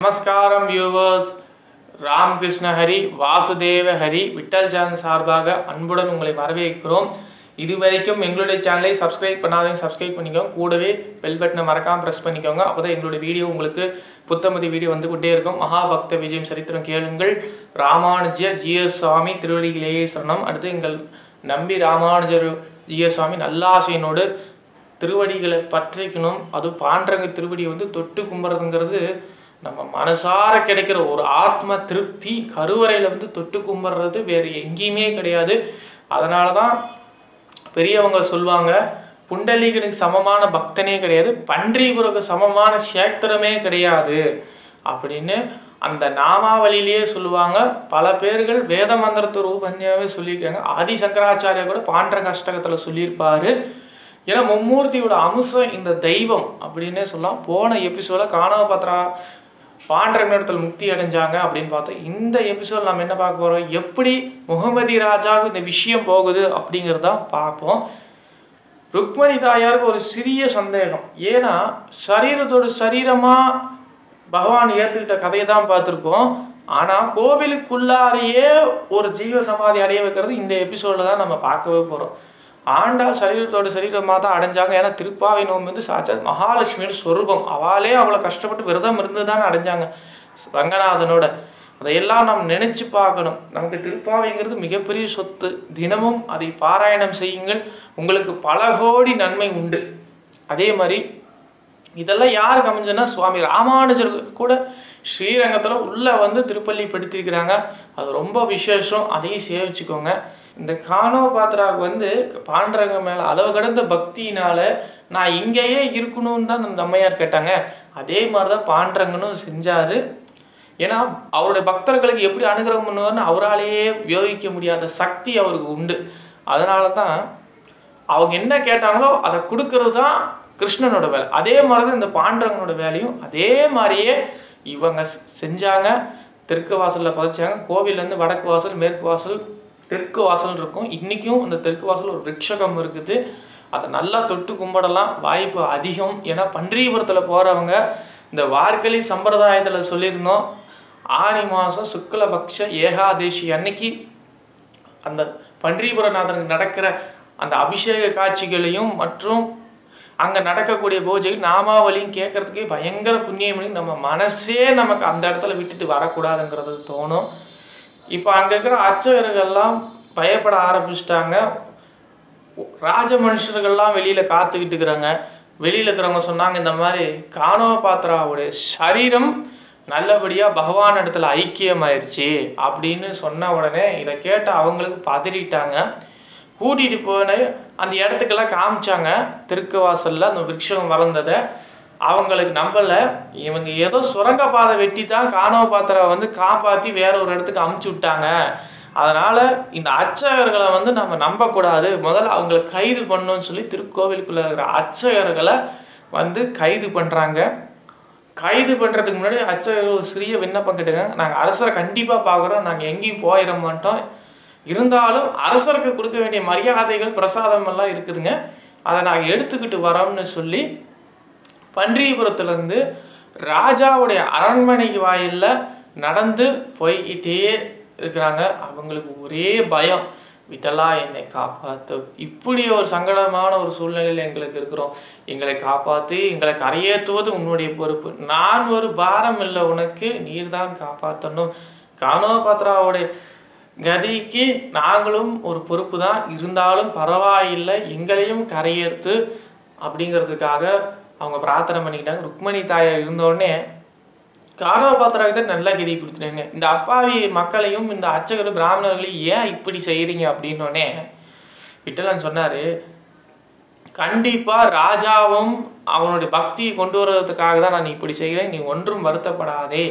நமஸ்காரம் viewers Ramakrishna Hari Vasudeva Hari Vittal channel சார்பாக அன்புடன் உங்களை வரவேற்கிறோம் இதுவரைக்கும் எங்களுடைய சேனலை சப்ஸ்கிரைப் பண்ணாதவங்க சப்ஸ்கிரைப் பண்ணிக்கோங்க கூடவே பெல் பட்டனை மறக்காம ப்ரெஸ் பண்ணிக்கோங்க அப்போதான் எங்களுடைய வீடியோ உங்களுக்கு புத்தமதி வீடியோ வந்து கொண்டே இருக்கும் மகாபக்த விஜயம் சரித்திரம் கேளுங்கள் ராமானுஜ ஜிஎஸ் சுவாமி திருவடிகளேயே சரணம் அடுத்து எங்கள் நம்பி ராமானுஜர் ஜிஎஸ் சுவாமி நல்லாசையினோடு திருவடிகளை பற்றிக்கணும் அது பாண்டரங்க திருவடியை வந்து தொட்டு கும்பிட்றதுங்கிறது நம்ம மனசார கிடைக்கிற ஒரு ஆத்ம திருப்தி கருவறையில் வந்து தொட்டு கும்பிட்றது வேறு எங்கேயுமே கிடையாது அதனால தான் பெரியவங்க சொல்லுவாங்க புண்டலீகனுக்கு சமமான பக்தனே கிடையாது பன்றிபுருக்கு சமமான சேத்திரமே கிடையாது அப்படின்னு அந்த நாமாவளியிலேயே சொல்லுவாங்க பல பேர்கள் வேத மந்திரத்தை ரூபஞ்சாவே சொல்லியிருக்காங்க ஆதி சங்கராச்சாரியா கூட பாண்டரங்க அஷ்டகத்தில் சொல்லியிருப்பாரு ஏன்னா மும்மூர்த்தியோட அம்சம் இந்த தெய்வம் அப்படின்னே சொல்லலாம் போன எபிசோட காணாம பாத்திரா பாண்டரங்க இடத்துல முக்தி அடைஞ்சாங்க அப்படின்னு பார்த்தோம் இந்த எபிசோட் நம்ம என்ன பார்க்க போறோம் எப்படி முகமதி ராஜாவுக்கு இந்த விஷயம் போகுது அப்படிங்கிறத பார்ப்போம் ருக்மணி தாயாருக்கு ஒரு சிறிய சந்தேகம் ஏன்னா சரீரத்தோட சரீரமா பகவான் ஏத்துக்கிட்ட கதையை தான் பார்த்துருக்கோம் ஆனா கோவிலுக்குள்ளாலேயே ஒரு ஜீவ சமாதி அடைய வைக்கிறது இந்த எபிசோட்ல தான் நம்ம பார்க்கவே போறோம் ஆண்டாள் சரீரத்தோட சரீரமாக தான் அடைஞ்சாங்க ஏன்னா திருப்பாவை நோம்பு வந்து சாட்சாத் மகாலட்சுமியோட சொரூபம் அவளே அவ்வளோ கஷ்டப்பட்டு விரதம் இருந்து தானே அடைஞ்சாங்க ரங்கநாதனோட அதையெல்லாம் நாம் நினைச்சு பார்க்கணும் நமக்கு திருப்பாவைங்கிறது மிகப்பெரிய சொத்து தினமும் அதை பாராயணம் செய்யுங்கள் உங்களுக்கு பல கோடி நன்மை உண்டு அதே மாதிரி இதெல்லாம் யாருக்கு அமைஞ்சுன்னா சுவாமி ராமானுஜர் கூட ஸ்ரீரங்கத்தில் உள்ளே வந்து திருப்பள்ளி படுத்திருக்கிறாங்க அது ரொம்ப விசேஷம் அதையும் சேவிச்சுக்கோங்க இந்த காணோ பாத்திராவுக்கு வந்து பாண்டரங்க மேலே அளவு கடந்த பக்தியினால நான் இங்கேயே இருக்கணும்னு தான் அந்த அம்மையார் கேட்டாங்க அதே மாதிரி தான் பாண்டரங்கனும் செஞ்சாரு ஏன்னா அவருடைய பக்தர்களுக்கு எப்படி அனுகிரகம் பண்ணுவார்னு அவராலேயே யோகிக்க முடியாத சக்தி அவருக்கு உண்டு அதனால தான் அவங்க என்ன கேட்டாங்களோ அதை கொடுக்கறது தான் கிருஷ்ணனோட வேலை அதே மாதிரி தான் இந்த பாண்டரங்கனோட வேலையும் அதே மாதிரியே இவங்க செஞ்சாங்க தெற்கு வாசலில் பதிச்சாங்க கோவிலேருந்து வடக்கு வாசல் மேற்கு வாசல் தெற்கு வாசல் இருக்கும் இன்றைக்கும் அந்த தெற்கு வாசல் ஒரு ரிக்ஷகம் இருக்குது அதை நல்லா தொட்டு கும்பிடலாம் வாய்ப்பு அதிகம் ஏன்னா பன்றியபுரத்தில் போகிறவங்க இந்த வார்கலி சம்பிரதாயத்தில் சொல்லியிருந்தோம் ஆனி மாதம் சுக்லபக்ஷ ஏகாதேசி அன்னைக்கு அந்த பன்றிபுரநாதனுக்கு நடக்கிற அந்த அபிஷேக காட்சிகளையும் மற்றும் அங்கே நடக்கக்கூடிய பூஜைகள் நாமாவளியும் கேட்கறதுக்கே பயங்கர புண்ணியம் நம்ம மனசே நமக்கு அந்த இடத்துல விட்டுட்டு வரக்கூடாதுங்கிறது தோணும் இப்போ அங்கே இருக்கிற அர்ச்சகர்கள்லாம் பயப்பட ஆரம்பிச்சிட்டாங்க ராஜ மனுஷர்கள்லாம் வெளியில் காத்துக்கிட்டு இருக்கிறாங்க வெளியில் இருக்கிறவங்க சொன்னாங்க இந்த மாதிரி காணோ பாத்திராவுடைய சரீரம் நல்லபடியாக பகவான் இடத்துல ஐக்கியமாயிருச்சு அப்படின்னு சொன்ன உடனே இதை கேட்டு அவங்களுக்கு பதறிட்டாங்க கூட்டிகிட்டு போன அந்த இடத்துக்கெல்லாம் காமிச்சாங்க தெற்கு வாசலில் அந்த விருட்சம் வளர்ந்ததை அவங்களுக்கு நம்பலை இவங்க ஏதோ சுரங்கப்பாதை வெட்டி தான் காணவ பாத்திர வந்து காப்பாற்றி வேற ஒரு இடத்துக்கு அமுச்சு விட்டாங்க அதனால் இந்த அர்ச்சகர்களை வந்து நம்ம நம்பக்கூடாது முதல்ல அவங்களை கைது பண்ணணும்னு சொல்லி திருக்கோவிலுக்குள்ளே இருக்கிற அர்ச்சகர்களை வந்து கைது பண்ணுறாங்க கைது பண்ணுறதுக்கு முன்னாடி அர்ச்சகர்கள் ஒரு சிறிய விண்ணப்பம் கேட்டுங்க நாங்கள் அரசரை கண்டிப்பாக பார்க்குறோம் நாங்கள் எங்கேயும் போயிட மாட்டோம் இருந்தாலும் அரசருக்கு கொடுக்க வேண்டிய மரியாதைகள் பிரசாதம் எல்லாம் இருக்குதுங்க அதை நாங்கள் எடுத்துக்கிட்டு வரோம்னு சொல்லி பன்றியபுரத்துலேருந்து ராஜாவுடைய அரண்மனைக்கு வாயிலில் நடந்து போய்கிட்டே இருக்கிறாங்க அவங்களுக்கு ஒரே பயம் விட்டலா என்னை காப்பாற்று இப்படி ஒரு சங்கடமான ஒரு சூழ்நிலையில் எங்களுக்கு இருக்கிறோம் எங்களை காப்பாற்றி எங்களை கரையேற்றுவது உன்னுடைய பொறுப்பு நான் ஒரு பாரம் இல்லை உனக்கு நீர் தான் காப்பாற்றணும் கானோ பாத்ராவுடைய கதிக்கு நாங்களும் ஒரு பொறுப்பு தான் இருந்தாலும் பரவாயில்லை எங்களையும் கரையேற்று அப்படிங்கிறதுக்காக அவங்க பிரார்த்தனை பண்ணிக்கிட்டாங்க ருக்மணி தாயார் இருந்தோடனே காரோபாத்திராவுக்கு நல்ல கதி கொடுத்துட்டாங்க இந்த அப்பாவி மக்களையும் இந்த அர்ச்சகர் பிராமணர்களையும் ஏன் இப்படி செய்கிறீங்க அப்படின்னோடனே விட்டலன் சொன்னார் கண்டிப்பாக ராஜாவும் அவனுடைய பக்தியை கொண்டு வர்றதுக்காக தான் நான் இப்படி செய்கிறேன் நீ ஒன்றும் வருத்தப்படாதே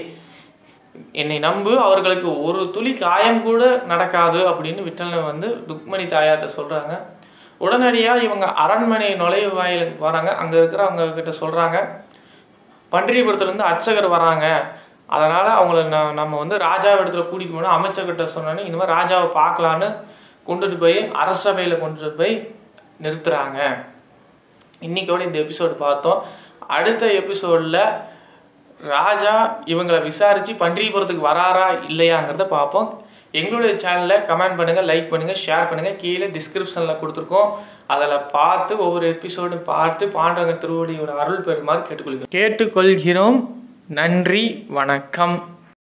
என்னை நம்பு அவர்களுக்கு ஒரு துளி காயம் கூட நடக்காது அப்படின்னு விட்டலன் வந்து ருக்மணி தாயார்கிட்ட சொல்கிறாங்க உடனடியாக இவங்க அரண்மனை நுழைவு வாயிலுக்கு போகிறாங்க அங்கே இருக்கிற அவங்க கிட்ட சொல்கிறாங்க பன்றியபுரத்துலேருந்து அர்ச்சகர் வராங்க அதனால் அவங்கள ந நம்ம வந்து ராஜா இடத்துல கூட்டிகிட்டு போனால் அமைச்சர்கிட்ட சொன்னோன்னே இந்த மாதிரி ராஜாவை பார்க்கலான்னு கொண்டுட்டு போய் அரசபையில் கொண்டுட்டு போய் நிறுத்துகிறாங்க இன்றைக்கோட இந்த எபிசோடு பார்த்தோம் அடுத்த எபிசோடில் ராஜா இவங்களை விசாரித்து பன்றிபுரத்துக்கு வராரா இல்லையாங்கிறத பார்ப்போம் எங்களுடைய சேனலில் கமெண்ட் பண்ணுங்கள் லைக் பண்ணுங்கள் ஷேர் பண்ணுங்கள் கீழே டிஸ்கிரிப்ஷனில் கொடுத்துருக்கோம் அதில் பார்த்து ஒவ்வொரு எபிசோடும் பார்த்து பாண்டவங்க திருவடியோட அருள் பெறுமாறு கேட்டுக்கொள்கிறோம் கேட்டுக்கொள்கிறோம் நன்றி வணக்கம்